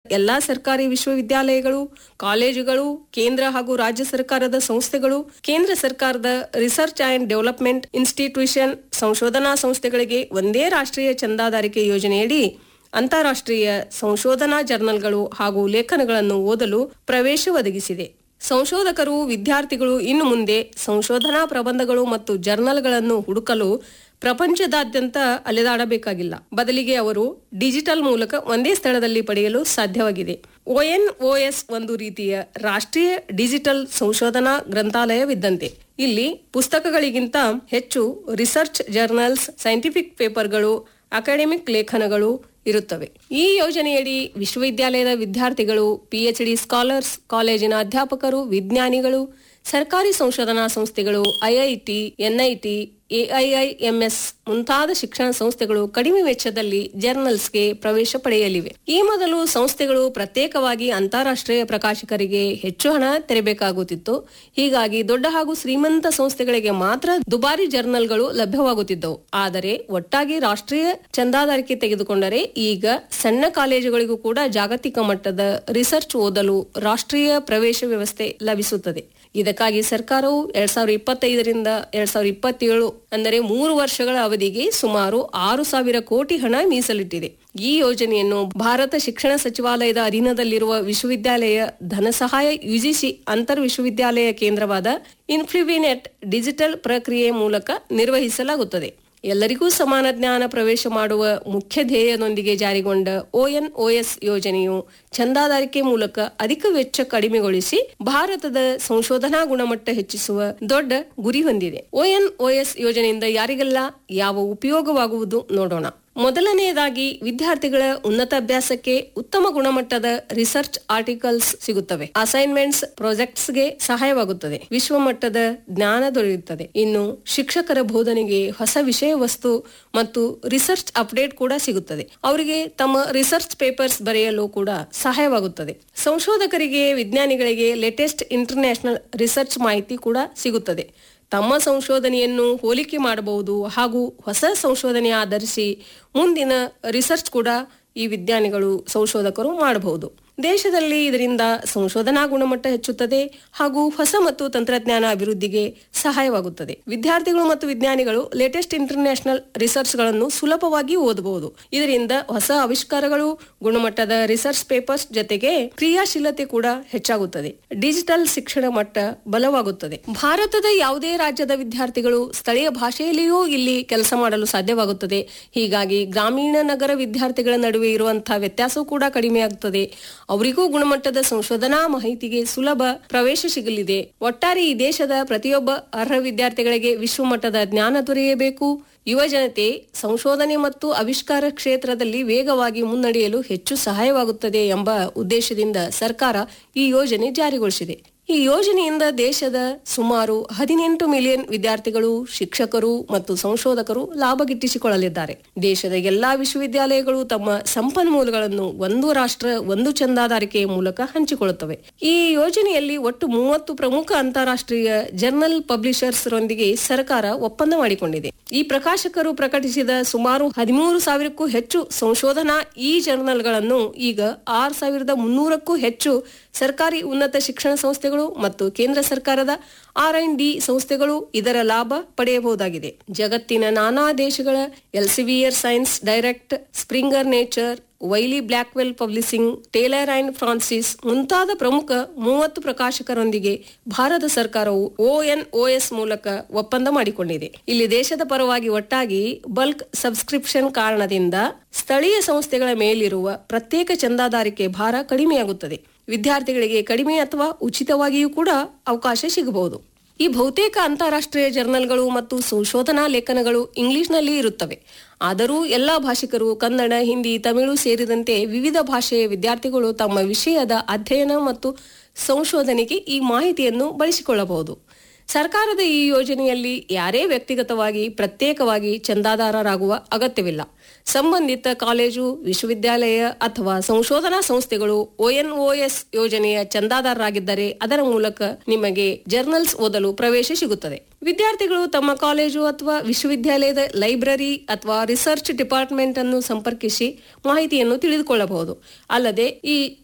ಎಲ್ಲಾ ಸರ್ಕಾರಿ ವಿಶ್ವವಿದ್ಯಾಲಯಗಳು ಕಾಲೇಜುಗಳು ಕೇಂದ್ರ ಹಾಗೂ ರಾಜ್ಯ ಸರ್ಕಾರದ ಸಂಸ್ಥೆಗಳು ಕೇಂದ್ರ ಸರ್ಕಾರದ ರಿಸರ್ಚ್ ಅಂಡ್ ಡೆವಲಪ್ಮೆಂಟ್ ಇನ್ಸ್ಟಿಟ್ಯೂಷನ್ ಸಂಶೋಧನಾ ಸಂಸ್ಥೆಗಳಿಗೆ ಒಂದೇ ರಾಷ್ಟ್ರೀಯ ಚಂದಾದಾರಿಕೆ ಯೋಜನೆಯಡಿ ಅಂತಾರಾಷ್ಟ್ರೀಯ ಸಂಶೋಧನಾ ಜರ್ನಲ್ಗಳು ಹಾಗೂ ಲೇಖನಗಳನ್ನು ಓದಲು ಪ್ರವೇಶ ಒದಗಿಸಿದೆ ಸಂಶೋಧಕರು ವಿದ್ಯಾರ್ಥಿಗಳು ಇನ್ನು ಮುಂದೆ ಸಂಶೋಧನಾ ಪ್ರಬಂಧಗಳು ಮತ್ತು ಜರ್ನಲ್ಗಳನ್ನು ಹುಡುಕಲು ಪ್ರಪಂಚದಾದ್ಯಂತ ಅಲೆದಾಡಬೇಕಾಗಿಲ್ಲ ಬದಲಿಗೆ ಅವರು ಡಿಜಿಟಲ್ ಮೂಲಕ ಒಂದೇ ಸ್ಥಳದಲ್ಲಿ ಪಡೆಯಲು ಸಾಧ್ಯವಾಗಿದೆ ಒಎನ್ಒಎಸ್ ಒಂದು ರೀತಿಯ ರಾಷ್ಟ್ರೀಯ ಡಿಜಿಟಲ್ ಸಂಶೋಧನಾ ಗ್ರಂಥಾಲಯವಿದ್ದಂತೆ ಇಲ್ಲಿ ಪುಸ್ತಕಗಳಿಗಿಂತ ಹೆಚ್ಚು ರಿಸರ್ಚ್ ಜರ್ನಲ್ಸ್ ಸೈಂಟಿಫಿಕ್ ಪೇಪರ್ಗಳು ಅಕಾಡೆಮಿಕ್ ಲೇಖನಗಳು ಇರುತ್ತವೆ ಈ ಯೋಜನೆಯಡಿ ವಿಶ್ವವಿದ್ಯಾಲಯದ ವಿದ್ಯಾರ್ಥಿಗಳು ಪಿಎಚ್ಡಿ ಸ್ಕಾಲರ್ಸ್ ಕಾಲೇಜಿನ ಅಧ್ಯಾಪಕರು ವಿಜ್ಞಾನಿಗಳು ಸರ್ಕಾರಿ ಸಂಶೋಧನಾ ಸಂಸ್ಥೆಗಳು ಐಐಟಿ ಎನ್ಐಟಿ ಎಐಐಎಂಎಸ್ ಮುಂತಾದ ಶಿಕ್ಷಣ ಸಂಸ್ಥೆಗಳು ಕಡಿಮೆ ವೆಚ್ಚದಲ್ಲಿ ಜರ್ನಲ್ಸ್ಗೆ ಪ್ರವೇಶ ಪಡೆಯಲಿವೆ ಈ ಮೊದಲು ಸಂಸ್ಥೆಗಳು ಪ್ರತ್ಯೇಕವಾಗಿ ಅಂತಾರಾಷ್ಟ್ರೀಯ ಪ್ರಕಾಶಕರಿಗೆ ಹೆಚ್ಚು ಹಣ ತೆರಬೇಕಾಗುತ್ತಿತ್ತು ಹೀಗಾಗಿ ದೊಡ್ಡ ಹಾಗೂ ಶ್ರೀಮಂತ ಸಂಸ್ಥೆಗಳಿಗೆ ಮಾತ್ರ ದುಬಾರಿ ಜರ್ನಲ್ಗಳು ಲಭ್ಯವಾಗುತ್ತಿದ್ದವು ಆದರೆ ಒಟ್ಟಾಗಿ ರಾಷ್ಟ್ರೀಯ ಚಂದಾದಾರಿಕೆ ತೆಗೆದುಕೊಂಡರೆ ಈಗ ಸಣ್ಣ ಕಾಲೇಜುಗಳಿಗೂ ಕೂಡ ಜಾಗತಿಕ ಮಟ್ಟದ ರಿಸರ್ಚ್ ಓದಲು ರಾಷ್ಟ್ರೀಯ ಪ್ರವೇಶ ವ್ಯವಸ್ಥೆ ಲಭಿಸುತ್ತದೆ ಇದಕ್ಕಾಗಿ ಸರ್ಕಾರವು ಎರಡ್ ಸಾವಿರದ ಇಪ್ಪತ್ತೈದರಿಂದ ಎರಡ್ ಸಾವಿರದ ಇಪ್ಪತ್ತೇಳು ಅಂದರೆ ಮೂರು ವರ್ಷಗಳ ಅವಧಿಗೆ ಸುಮಾರು ಆರು ಸಾವಿರ ಕೋಟಿ ಹಣ ಮೀಸಲಿಟ್ಟಿದೆ ಈ ಯೋಜನೆಯನ್ನು ಭಾರತ ಶಿಕ್ಷಣ ಸಚಿವಾಲಯದ ಅಧೀನದಲ್ಲಿರುವ ವಿಶ್ವವಿದ್ಯಾಲಯ ಧನಸಹಾಯ ಯುಜಿಸಿ ಅಂತರ್ ವಿಶ್ವವಿದ್ಯಾಲಯ ಕೇಂದ್ರವಾದ ಇನ್ಫ್ಲುವಿನೆಟ್ ಡಿಜಿಟಲ್ ಪ್ರಕ್ರಿಯೆ ಮೂಲಕ ನಿರ್ವಹಿಸಲಾಗುತ್ತದೆ ಎಲ್ಲರಿಗೂ ಸಮಾನ ಜ್ಞಾನ ಪ್ರವೇಶ ಮಾಡುವ ಮುಖ್ಯ ಧ್ಯೇಯದೊಂದಿಗೆ ಜಾರಿಗೊಂಡ ಒಎನ್ಒಎಸ್ ಯೋಜನೆಯು ಚಂದಾದಾರಿಕೆ ಮೂಲಕ ಅಧಿಕ ವೆಚ್ಚ ಕಡಿಮೆಗೊಳಿಸಿ ಭಾರತದ ಸಂಶೋಧನಾ ಗುಣಮಟ್ಟ ಹೆಚ್ಚಿಸುವ ದೊಡ್ಡ ಗುರಿ ಹೊಂದಿದೆ ಒಎನ್ಒಎಸ್ ಯೋಜನೆಯಿಂದ ಯಾರಿಗೆಲ್ಲ ಯಾವ ಉಪಯೋಗವಾಗುವುದು ನೋಡೋಣ ಮೊದಲನೆಯದಾಗಿ ವಿದ್ಯಾರ್ಥಿಗಳ ಉನ್ನತ ಅಭ್ಯಾಸಕ್ಕೆ ಉತ್ತಮ ಗುಣಮಟ್ಟದ ರಿಸರ್ಚ್ ಆರ್ಟಿಕಲ್ಸ್ ಸಿಗುತ್ತವೆ ಅಸೈನ್ಮೆಂಟ್ಸ್ ಪ್ರಾಜೆಕ್ಟ್ಸ್ಗೆ ಸಹಾಯವಾಗುತ್ತದೆ ವಿಶ್ವಮಟ್ಟದ ಜ್ಞಾನ ದೊರೆಯುತ್ತದೆ ಇನ್ನು ಶಿಕ್ಷಕರ ಬೋಧನೆಗೆ ಹೊಸ ವಿಷಯ ವಸ್ತು ಮತ್ತು ರಿಸರ್ಚ್ ಅಪ್ಡೇಟ್ ಕೂಡ ಸಿಗುತ್ತದೆ ಅವರಿಗೆ ತಮ್ಮ ರಿಸರ್ಚ್ ಪೇಪರ್ಸ್ ಬರೆಯಲು ಕೂಡ ಸಹಾಯವಾಗುತ್ತದೆ ಸಂಶೋಧಕರಿಗೆ ವಿಜ್ಞಾನಿಗಳಿಗೆ ಲೇಟೆಸ್ಟ್ ಇಂಟರ್ನ್ಯಾಷನಲ್ ರಿಸರ್ಚ್ ಮಾಹಿತಿ ಕೂಡ ಸಿಗುತ್ತದೆ ತಮ್ಮ ಸಂಶೋಧನೆಯನ್ನು ಹೋಲಿಕೆ ಮಾಡಬಹುದು ಹಾಗೂ ಹೊಸ ಸಂಶೋಧನೆ ಆಧರಿಸಿ ಮುಂದಿನ ರಿಸರ್ಚ್ ಕೂಡ ಈ ವಿಜ್ಞಾನಿಗಳು ಸಂಶೋಧಕರು ಮಾಡಬಹುದು ದೇಶದಲ್ಲಿ ಇದರಿಂದ ಸಂಶೋಧನಾ ಗುಣಮಟ್ಟ ಹೆಚ್ಚುತ್ತದೆ ಹಾಗೂ ಹೊಸ ಮತ್ತು ತಂತ್ರಜ್ಞಾನ ಅಭಿವೃದ್ಧಿಗೆ ಸಹಾಯವಾಗುತ್ತದೆ ವಿದ್ಯಾರ್ಥಿಗಳು ಮತ್ತು ವಿಜ್ಞಾನಿಗಳು ಲೇಟೆಸ್ಟ್ ಇಂಟರ್ನ್ಯಾಷನಲ್ ರಿಸರ್ಚ್ ಗಳನ್ನು ಸುಲಭವಾಗಿ ಓದಬಹುದು ಇದರಿಂದ ಹೊಸ ಆವಿಷ್ಕಾರಗಳು ಗುಣಮಟ್ಟದ ರಿಸರ್ಚ್ ಪೇಪರ್ಸ್ ಜೊತೆಗೆ ಕ್ರಿಯಾಶೀಲತೆ ಕೂಡ ಹೆಚ್ಚಾಗುತ್ತದೆ ಡಿಜಿಟಲ್ ಶಿಕ್ಷಣ ಮಟ್ಟ ಬಲವಾಗುತ್ತದೆ ಭಾರತದ ಯಾವುದೇ ರಾಜ್ಯದ ವಿದ್ಯಾರ್ಥಿಗಳು ಸ್ಥಳೀಯ ಭಾಷೆಯಲ್ಲಿಯೂ ಇಲ್ಲಿ ಕೆಲಸ ಮಾಡಲು ಸಾಧ್ಯವಾಗುತ್ತದೆ ಹೀಗಾಗಿ ಗ್ರಾಮೀಣ ನಗರ ವಿದ್ಯಾರ್ಥಿಗಳ ನಡುವೆ ಇರುವಂತಹ ವ್ಯತ್ಯಾಸವೂ ಕೂಡ ಕಡಿಮೆಯಾಗುತ್ತದೆ ಅವರಿಗೂ ಗುಣಮಟ್ಟದ ಸಂಶೋಧನಾ ಮಾಹಿತಿಗೆ ಸುಲಭ ಪ್ರವೇಶ ಸಿಗಲಿದೆ ಒಟ್ಟಾರೆ ಈ ದೇಶದ ಪ್ರತಿಯೊಬ್ಬ ಅರ್ಹ ವಿದ್ಯಾರ್ಥಿಗಳಿಗೆ ವಿಶ್ವಮಟ್ಟದ ಜ್ಞಾನ ದೊರೆಯಬೇಕು ಯುವ ಜನತೆ ಸಂಶೋಧನೆ ಮತ್ತು ಆವಿಷ್ಕಾರ ಕ್ಷೇತ್ರದಲ್ಲಿ ವೇಗವಾಗಿ ಮುನ್ನಡೆಯಲು ಹೆಚ್ಚು ಸಹಾಯವಾಗುತ್ತದೆ ಎಂಬ ಉದ್ದೇಶದಿಂದ ಸರ್ಕಾರ ಈ ಯೋಜನೆ ಜಾರಿಗೊಳಿಸಿದೆ ಈ ಯೋಜನೆಯಿಂದ ದೇಶದ ಸುಮಾರು ಹದಿನೆಂಟು ಮಿಲಿಯನ್ ವಿದ್ಯಾರ್ಥಿಗಳು ಶಿಕ್ಷಕರು ಮತ್ತು ಸಂಶೋಧಕರು ಲಾಭ ಗಿಟ್ಟಿಸಿಕೊಳ್ಳಲಿದ್ದಾರೆ ದೇಶದ ಎಲ್ಲಾ ವಿಶ್ವವಿದ್ಯಾಲಯಗಳು ತಮ್ಮ ಸಂಪನ್ಮೂಲಗಳನ್ನು ಒಂದು ರಾಷ್ಟ್ರ ಒಂದು ಚಂದಾದಾರಿಕೆಯ ಮೂಲಕ ಹಂಚಿಕೊಳ್ಳುತ್ತವೆ ಈ ಯೋಜನೆಯಲ್ಲಿ ಒಟ್ಟು ಮೂವತ್ತು ಪ್ರಮುಖ ಅಂತಾರಾಷ್ಟ್ರೀಯ ಜರ್ನಲ್ ಪಬ್ಲಿಷರ್ಸ್ ರೊಂದಿಗೆ ಸರ್ಕಾರ ಒಪ್ಪಂದ ಮಾಡಿಕೊಂಡಿದೆ ಈ ಪ್ರಕಾಶಕರು ಪ್ರಕಟಿಸಿದ ಸುಮಾರು ಹದಿಮೂರು ಸಾವಿರಕ್ಕೂ ಹೆಚ್ಚು ಸಂಶೋಧನಾ ಈ ಜರ್ನಲ್ಗಳನ್ನು ಈಗ ಆರು ಸಾವಿರದ ಮುನ್ನೂರಕ್ಕೂ ಹೆಚ್ಚು ಸರ್ಕಾರಿ ಉನ್ನತ ಶಿಕ್ಷಣ ಸಂಸ್ಥೆಗಳು ಮತ್ತು ಕೇಂದ್ರ ಸರ್ಕಾರದ ಆರ್ ಅಂಡ್ ಡಿ ಸಂಸ್ಥೆಗಳು ಇದರ ಲಾಭ ಪಡೆಯಬಹುದಾಗಿದೆ ಜಗತ್ತಿನ ನಾನಾ ದೇಶಗಳ Elsevier Science Direct Springer Nature Wiley Blackwell publishing Taylor and Francis ಮುಂತಾದ ಪ್ರಮುಖ ಮೂವತ್ತು ಪ್ರಕಾಶಕರೊಂದಿಗೆ ಭಾರತ ಸರ್ಕಾರವು ಒಎನ್ಒಎಸ್ ಮೂಲಕ ಒಪ್ಪಂದ ಮಾಡಿಕೊಂಡಿದೆ ಇಲ್ಲಿ ದೇಶದ ಪರವಾಗಿ ಒಟ್ಟಾಗಿ ಬಲ್ಕ್ ಸಬ್ಸ್ಕ್ರಿಪ್ಷನ್ ಕಾರಣದಿಂದ ಸ್ಥಳೀಯ ಸಂಸ್ಥೆಗಳ ಮೇಲಿರುವ ಪ್ರತ್ಯೇಕ ಚಂದಾದಾರಿಕೆ ಭಾರ ಕಡಿಮೆಯಾಗುತ್ತದೆ ವಿದ್ಯಾರ್ಥಿಗಳಿಗೆ ಕಡಿಮೆ ಅಥವಾ ಉಚಿತವಾಗಿಯೂ ಕೂಡ ಅವಕಾಶ ಸಿಗಬಹುದು ಈ ಬಹುತೇಕ ಅಂತಾರಾಷ್ಟ್ರೀಯ ಜರ್ನಲ್ಗಳು ಮತ್ತು ಸಂಶೋಧನಾ ಲೇಖನಗಳು ಇಂಗ್ಲಿಷ್ನಲ್ಲಿ ಇರುತ್ತವೆ ಆದರೂ ಎಲ್ಲಾ ಭಾಷಿಕರು ಕನ್ನಡ ಹಿಂದಿ ತಮಿಳು ಸೇರಿದಂತೆ ವಿವಿಧ ಭಾಷೆಯ ವಿದ್ಯಾರ್ಥಿಗಳು ತಮ್ಮ ವಿಷಯದ ಅಧ್ಯಯನ ಮತ್ತು ಸಂಶೋಧನೆಗೆ ಈ ಮಾಹಿತಿಯನ್ನು ಬಳಸಿಕೊಳ್ಳಬಹುದು ಸರ್ಕಾರದ ಈ ಯೋಜನೆಯಲ್ಲಿ ಯಾರೇ ವ್ಯಕ್ತಿಗತವಾಗಿ ಪ್ರತ್ಯೇಕವಾಗಿ ಚಂದಾದಾರರಾಗುವ ಅಗತ್ಯವಿಲ್ಲ ಸಂಬಂಧಿತ ಕಾಲೇಜು ವಿಶ್ವವಿದ್ಯಾಲಯ ಅಥವಾ ಸಂಶೋಧನಾ ಸಂಸ್ಥೆಗಳು ಒಎನ್ಒಎಸ್ ಯೋಜನೆಯ ಚಂದಾದಾರರಾಗಿದ್ದರೆ ಅದರ ಮೂಲಕ ನಿಮಗೆ ಜರ್ನಲ್ಸ್ ಓದಲು ಪ್ರವೇಶ ಸಿಗುತ್ತದೆ ವಿದ್ಯಾರ್ಥಿಗಳು ತಮ್ಮ ಕಾಲೇಜು ಅಥವಾ ವಿಶ್ವವಿದ್ಯಾಲಯದ ಲೈಬ್ರರಿ ಅಥವಾ ರಿಸರ್ಚ್ ಡಿಪಾರ್ಟ್ಮೆಂಟ್ ಅನ್ನು ಸಂಪರ್ಕಿಸಿ ಮಾಹಿತಿಯನ್ನು ತಿಳಿದುಕೊಳ್ಳಬಹುದು ಅಲ್ಲದೆ ಈ